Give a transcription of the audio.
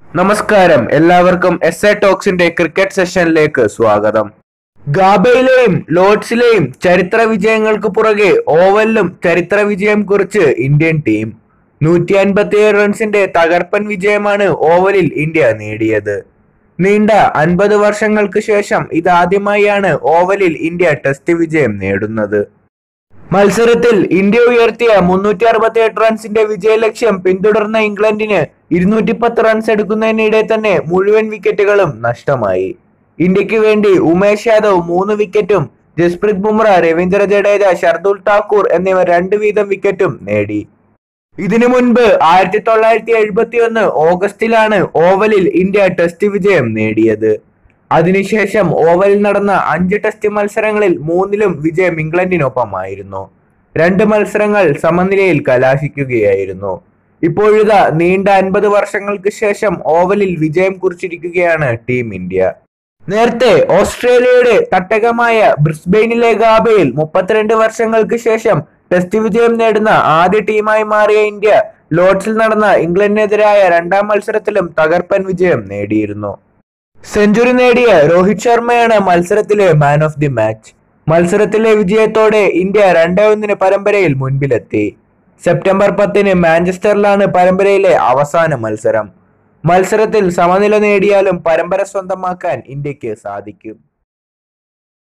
നമസ്കാരം എല്ലാവർക്കും S A ടോക്സിന്റെ cricket സെഷനിലേക്ക് സ്വാഗതം ഗാബയിലെയും ലോർഡ്സിലെയും ചരിത്ര വിജയങ്ങൾക്ക് പുറകെ ഓവലിലും ചരിത്ര വിജയം കുറിച്ച് ഇന്ത്യൻ ടീം നൂറ്റി അൻപത്തിയേഴ് റൺസിന്റെ തകർപ്പൻ വിജയമാണ് ഓവലിൽ ഇന്ത്യ നേടിയത് നീണ്ട അൻപത് വർഷങ്ങൾക്ക് ശേഷം ഇതാദ്യമായാണ് ഓവലിൽ ഇന്ത്യ ടെസ്റ്റ് വിജയം നേടുന്നത് മത്സരത്തിൽ ഇന്ത്യ ഉയർത്തിയ മുന്നൂറ്റി അറുപത്തി എട്ട് റൺസിന്റെ വിജയലക്ഷ്യം പിന്തുടർന്ന ഇംഗ്ലണ്ടിന് ഇരുന്നൂറ്റി പത്ത് റൺസ് എടുക്കുന്നതിനിടെ തന്നെ മുഴുവൻ വിക്കറ്റുകളും നഷ്ടമായി ഇന്ത്യക്ക് വേണ്ടി ഉമേഷ് യാദവ് മൂന്ന് വിക്കറ്റും ജസ്പ്രീത് ബുംറ രവീന്ദ്ര ജഡേജ ഷർദുൽ ഠാക്കൂർ എന്നിവർ രണ്ട് വീതം വിക്കറ്റും നേടി ഇതിനു മുൻപ് ആയിരത്തി തൊള്ളായിരത്തി എഴുപത്തി ഒന്ന് ഓഗസ്റ്റിലാണ് ഓവലിൽ ഇന്ത്യ ടെസ്റ്റ് വിജയം നേടിയത് അതിനുശേഷം ഓവലിൽ നടന്ന അഞ്ച് ടെസ്റ്റ് മത്സരങ്ങളിൽ മൂന്നിലും വിജയം ഇംഗ്ലണ്ടിനൊപ്പമായിരുന്നു രണ്ട് മത്സരങ്ങൾ സമനിലയിൽ കലാശിക്കുകയായിരുന്നു ഇപ്പോഴിതാ നീണ്ട അൻപത് വർഷങ്ങൾക്ക് ശേഷം ഓവലിൽ വിജയം കുറിച്ചിരിക്കുകയാണ് ടീം ഇന്ത്യ നേരത്തെ ഓസ്ട്രേലിയയുടെ തട്ടകമായ ബ്രിസ്ബെയിനിലെ ഗാബയിൽ മുപ്പത്തിരണ്ട് വർഷങ്ങൾക്ക് ശേഷം ടെസ്റ്റ് വിജയം നേടുന്ന ആദ്യ ടീമായി മാറിയ ഇന്ത്യ ലോർഡ്സിൽ നടന്ന ഇംഗ്ലണ്ടിനെതിരായ രണ്ടാം മത്സരത്തിലും തകർപ്പൻ വിജയം നേടിയിരുന്നു സെഞ്ചുറി നേടിയ രോഹിത് ശർമ്മയാണ് മത്സരത്തിലെ മാൻ ഓഫ് ദി മാച്ച് മത്സരത്തിലെ വിജയത്തോടെ ഇന്ത്യ രണ്ടേ ഒന്നിന് പരമ്പരയിൽ മുൻപിലെത്തി സെപ്റ്റംബർ പത്തിന് മാഞ്ചസ്റ്ററിലാണ് പരമ്പരയിലെ അവസാന മത്സരം മത്സരത്തിൽ സമനില നേടിയാലും പരമ്പര സ്വന്തമാക്കാൻ ഇന്ത്യക്ക് സാധിക്കും